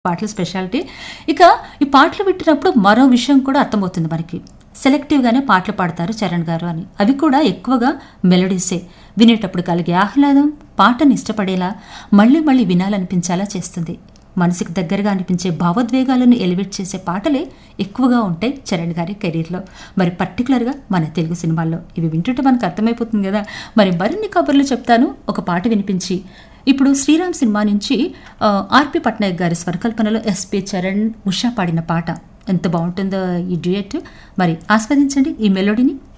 పాటల స్పెషాలిటీ ఇక ఈ పాటలు వింటున్నప్పుడు మరో విషయం కూడా అర్థమవుతుంది మనకి సెలెక్టివ్గానే పాటలు పాడతారు చరణ్ గారు అని అవి కూడా ఎక్కువగా మెలడీసే వినేటప్పుడు కలిగే ఆహ్లాదం పాటను ఇష్టపడేలా మళ్ళీ మళ్ళీ వినాలనిపించేలా చేస్తుంది మనసుకు దగ్గరగా అనిపించే భావోద్వేగాలను ఎలివేట్ చేసే పాటలే ఎక్కువగా ఉంటాయి చరణ్ గారి కెరీర్లో మరి పర్టికులర్గా మన తెలుగు సినిమాల్లో ఇవి వింటుంటే మనకు అర్థమైపోతుంది కదా మరి మరిన్ని కబుర్లు చెప్తాను ఒక పాట వినిపించి ఇప్పుడు శ్రీరామ్ సినిమా నుంచి ఆ, ఆర్పి పట్నాయక్ గారి స్వరకల్పనలో ఎస్పి చరణ్ ఉషా పాడిన పాట ఎంత బాగుంటుందో ఈ డ్యూయట్ మరి ఆస్వాదించండి ఈ మెలోడీని